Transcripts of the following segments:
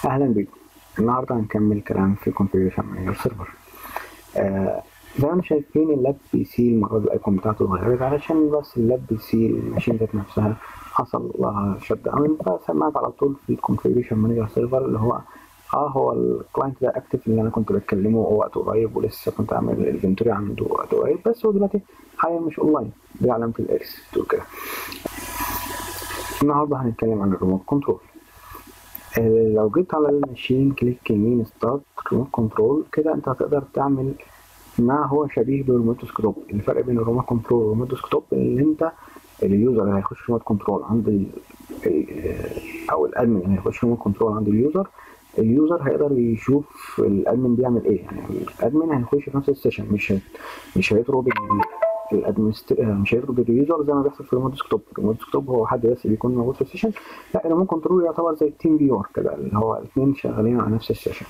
اهلا بيكم النهارده هنكمل كلام في configuration manager server آه زي ما انتم شايفين اللاب بي سي المره دي الايكون بتاعته اتغيرت علشان بس اللاب بي سي الماشين ذات نفسها حصل لها شت داون فسمعت على طول في configuration manager server اللي هو اه هو الكلاينت ده اكتف اللي انا كنت بتكلمه وقت قريب ولسه كنت عامل الانفنتوري عنده وقت قريب بس هو دلوقتي حاليا مش اونلاين دي علامه الاكس بتقول كده النهارده هنتكلم عن الريموت كنترول لو جيت على الماشين كليك يمين ستارت ريموت كنترول كده انت هتقدر تعمل ما هو شبيه بالريموت ديسكتوب الفرق بين الريموت كنترول والريموت ديسكتوب اللي انت اليوزر اللي هيخش ريموت كنترول عند ال او الادمن اللي هيخش ريموت كنترول عند اليوزر اليوزر هيقدر يشوف الادمن بيعمل ايه يعني الادمن هيخش في نفس السيشن مش مش هيطرد الادمنستر مش هيطرد اليوزر زي ما بيحصل في الريموت ديسكتوب الريموت ديسكتوب هو حد بس بيكون موجود في السيشن لا الريموت كنترول يعتبر زي التيم فيور كده اللي هو الاثنين شغالين على نفس السيشن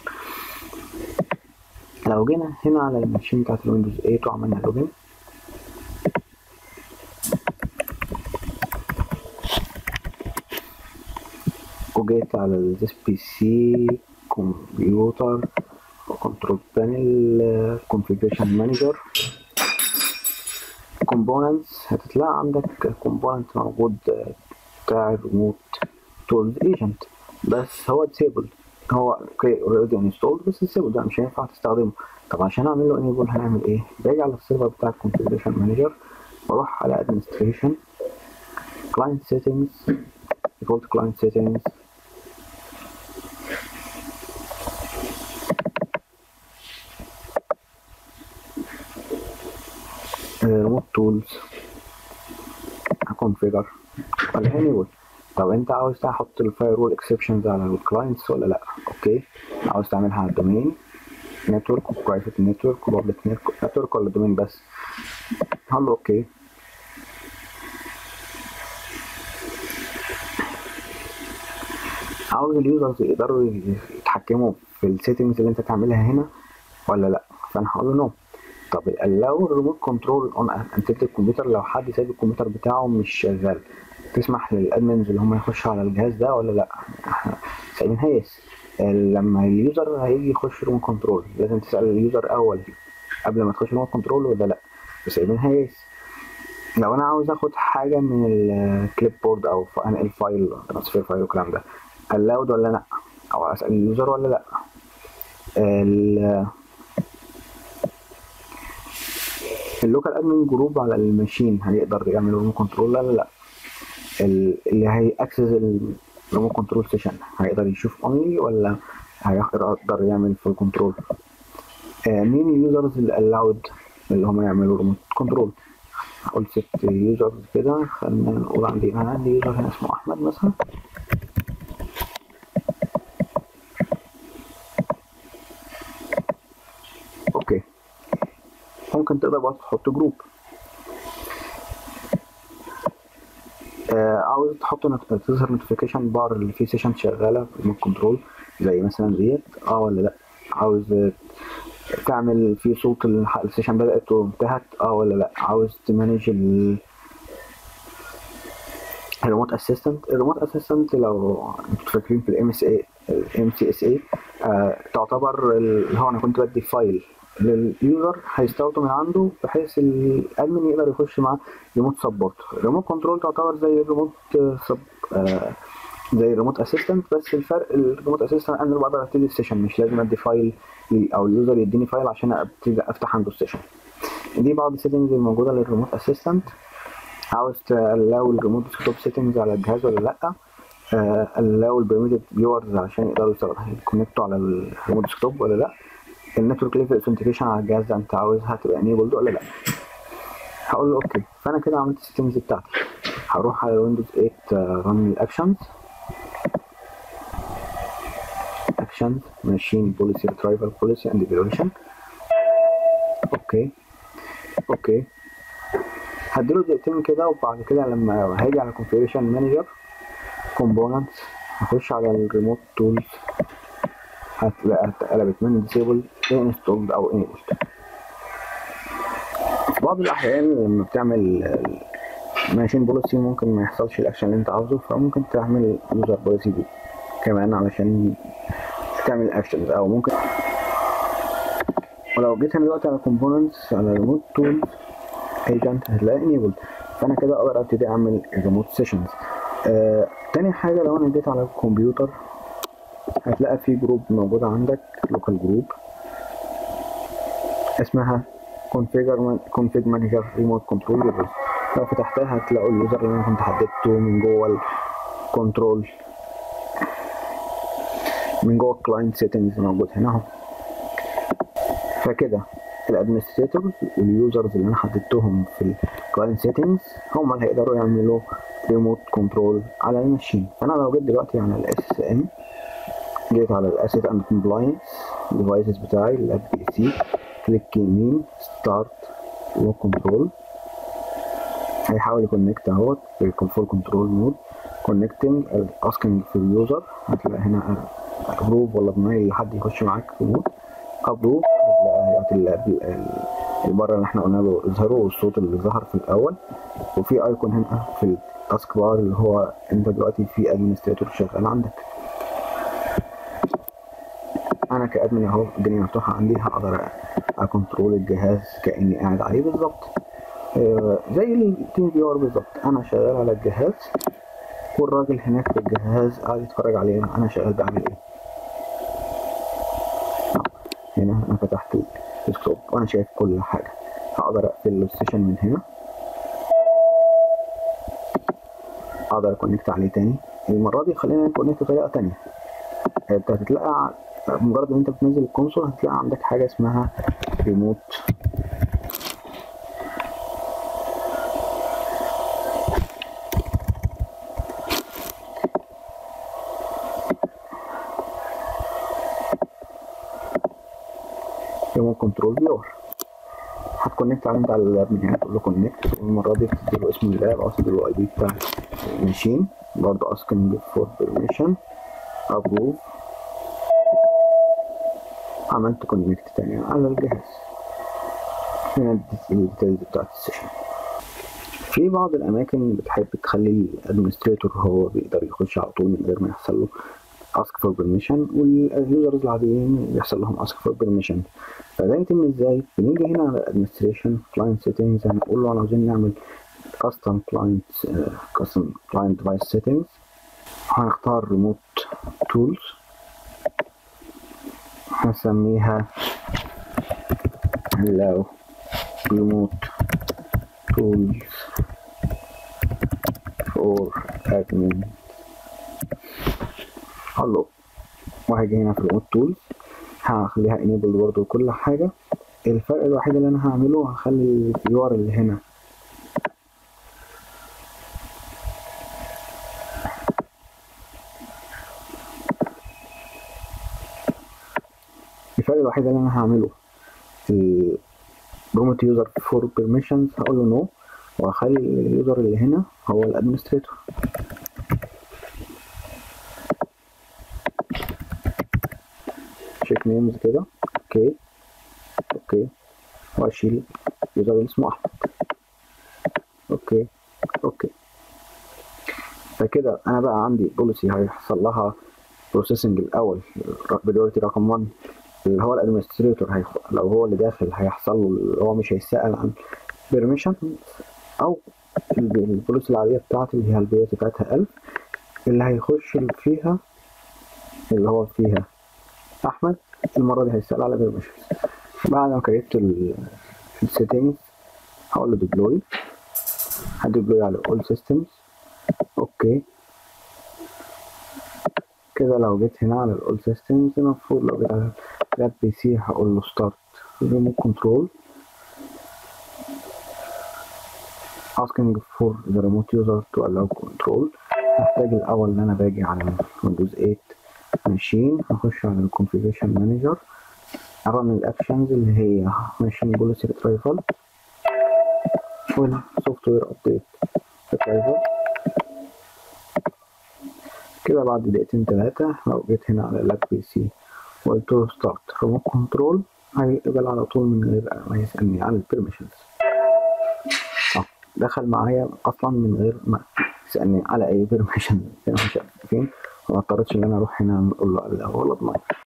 لو جينا هنا على الماشين بتاعت الويندوز 8 وعملنا لوجين وجيت على الديس بي سي كمبيوتر كنترول بانل كونفيجريشن مانجر كومبوننتس هتتلاقي عندك كومبوننت موجود بتاع الريموت تولز ايجنت بس هو ديسيبل هو اوكي اوريدي انستولد بس ديسيبل ده مش هينفع تستخدمه طب عشان اعمل له انيبل هنعمل ايه؟ باجي على السيرفر بتاع الكونفيجريشن مانجر واروح على ادمنستريشن كلاينت سيتنجز default client settings remote tools configure enable طب انت عاوز تحط الفايرول اكسبشنز على الكلاينتس ولا لا اوكي عاوز تعملها على الدومين نتورك وبرايفت نتورك وبابليك نتورك ولا دومين بس هقول اوكي عاوز اليوزرز يقدروا يتحكموا في السيتنجز اللي انت تعملها هنا ولا لا فانا هقول له نو طب لو الريموت كنترول اون انتيت الكمبيوتر لو حد سايب الكمبيوتر بتاعه مش شغال تسمح للادمنز اللي هم يخشوا على الجهاز ده ولا لا سايبينها يس لما اليوزر هيجي يخش ريموت كنترول لازم تسال اليوزر اول قبل ما تخش ريموت كنترول ولا لا سايبينها يس لو انا عاوز اخد حاجه من الكليب بورد او انقل فايل ترانسفير فايل والكلام ده allowed ولا لا او اسال اليوزر ولا لا اللوكال ادمن جروب على الماشين هيقدر يعمل ريموت كنترول ولا لا اللي هيأكسس الريموت كنترول سيشن هيقدر يشوف اونلي ولا هيقدر يعمل فول كنترول مين اليوزرز اللي allowed اللي هم يعملوا ريموت كنترول هقول ست يوزرز كده خلينا نقول عندي انا عندي يوزر هنا اسمه احمد مثلا اوكي ممكن تقدر برضه تحط جروب آه عاوز تحط تظهر نوتيفيكيشن بار اللي فيه سيشن شغاله في الريموت كنترول زي مثلا ديت اه ولا لا عاوز تعمل في صوت السيشن بدات وانتهت اه ولا لا عاوز تمانج ال الريموت اسيستنت الريموت اسيستنت لو انتوا فاكرين في الام اس اي الام سي اس اي تعتبر اللي هو انا كنت بدي فايل لليوزر هيستخدم من عنده بحيث الادمن يقدر يخش مع ريموت سبورت الريموت كنترول تعتبر زي الريموت سب آه زي الريموت اسيستنت بس الفرق الريموت اسيستنت انا بقدر ابتدي السيشن مش لازم ادي فايل او اليوزر يديني فايل عشان ابتدي افتح عنده السيشن دي بعض السيتنجز الموجوده للريموت اسيستنت عاوز تلاقوا الريموت ديسكتوب سيتنجز على الجهاز ولا لا allow البريميتد فيورز عشان يقدروا يكونكتوا على الريموت ديسكتوب ولا لا النتورك ليفل اوثنتيكيشن على الجهاز ده انت عاوزها تبقى انيبلد ولا لا هقول له اوكي فانا كده عملت السيتنجز بتاعتي هروح على ويندوز 8 رن الاكشنز اكشنز ماشين بوليسي ريترايفل بوليسي اند ايفالويشن اوكي اوكي هديله دقيقتين كده وبعد كده لما هاجي على configuration مانجر كومبوننتس هخش على الريموت تولز هتلاقيها اتقلبت من disable installed او enabled في بعض الاحيان لما بتعمل ماشين بوليسي ممكن ما يحصلش الاكشن اللي انت عاوزه فممكن تعمل يوزر بوليسي كمان علشان تعمل اكشنز او ممكن ولو جيت هنا دلوقتي على components على remote tools agent هتلاقي enabled فانا كده اقدر ابتدي اعمل remote sessions آه تاني حاجة لو انا جيت على الكمبيوتر هتلاقي في جروب موجود عندك local جروب اسمها configure config manager remote control users لو فتحتها هتلاقوا اليوزر اللي انا كنت حددته من جوه الكنترول من جوه الكلاينت سيتنجز موجود هنا اهو فكده الادمنستريتورز واليوزرز اللي انا حددتهم في الكلاينت سيتنجز هم اللي هيقدروا يعملوا ريموت كنترول على الماشين فانا لو جيت دلوقتي على الاس ام جيت على الاسيت اند كومبلاينس ديفايسز بتاعي الاب بي سي كليك يمين ستارت ريموت كنترول هيحاول يكونكت اهوت في فول كنترول مود كونكتنج اسكينج في اليوزر هتلاقي هنا ابروف ولا ديناي لحد يخش معاك في مود ابروف هتلاقي البره اللي احنا قلنا له اظهره والصوت اللي ظهر في الاول وفي ايكون هنا في التاسك بار اللي هو انت دلوقتي في ادمنستريتور شغال عندك انا كادمن اهو الدنيا مفتوحه عندي هقدر اكنترول الجهاز كاني قاعد عليه بالظبط زي التيم في ار بالظبط انا شغال على الجهاز والراجل هناك في الجهاز قاعد يتفرج علينا انا شغال بعمل ايه هنا انا فتحت الديسكتوب وانا شايف كل حاجه هقدر اقفل السيشن من هنا اقدر اكونكت عليه تاني المره دي خلينا نكونكت بطريقه تانية انت هتلاقي مجرد ان انت بتنزل الكونسول هتلاقي عندك حاجه اسمها ريموت ريموت كنترول فيور هتكونكت عليه انت على اللاب من هنا تقول له كونكت والمره دي تدي له اسم اللاب او تدي له اي دي بتاع الماشين برضه اسكنج فور بيرميشن ابروف عملت كونكت تاني على الجهاز هنا الديتيلز بتاعت السيشن في بعض الاماكن بتحب تخلي الادمنستريتور هو بيقدر يخش على طول من غير ما يحصل له ask for permission واليوزرز العاديين بيحصل لهم ask for permission فده يتم ازاي؟ بنيجي هنا على administration client settings هنقول له انا عاوزين نعمل custom client uh, custom client device settings هنختار remote tools هنسميها allow remote tools for admin الو وهاجي هنا في الريموت تولز هخليها انيبل برضه كل حاجه الفرق الوحيد اللي انا هعمله هخلي اليو ار اللي هنا الفرق الوحيد اللي انا هعمله في روموت يوزر فور بيرميشنز هقول له نو وهخلي اليوزر اللي هنا هو الادمنستريتور تشيك نيمز كده اوكي اوكي واشيل اليوزر اللي اسمه احمد اوكي اوكي فكده انا بقى عندي بوليسي هيحصل لها بروسيسنج الاول بريورتي رقم 1 اللي هو الادمنستريتور هيخ... لو هو اللي داخل هيحصل له اللي هو مش هيسأل عن بيرميشن او البوليسي العادية بتاعتي اللي هي البيت بتاعتها 1000 اللي هيخش فيها اللي هو فيها احمد المره دي هيسال على بيرميشنز بعد ما كريت السيتنجز هقول له ديبلوي هديبلوي على اول سيستمز اوكي كده لو جيت هنا على الاول سيستمز المفروض لو جيت على لاب بي سي هقول له ستارت ريموت كنترول asking for the remote user to allow control هحتاج الاول ان انا باجي على ويندوز 8 ماشين هخش على الكونفيجريشن مانجر ارن الاكشنز اللي هي ماشين بوليسي ريترايفل والسوفت وير ابديت ريترايفل كده بعد دقيقتين تلاتة لو جيت هنا على اللاب بي سي وقلت له ستارت ريموت كنترول هيقبل على طول من غير ما يسألني عن البرميشنز دخل معايا اصلا من غير ما يسألني على اي بيرميشن زي ما شايفين ما اضطريتش ان انا اروح هنا اقول له لا ولا اضمن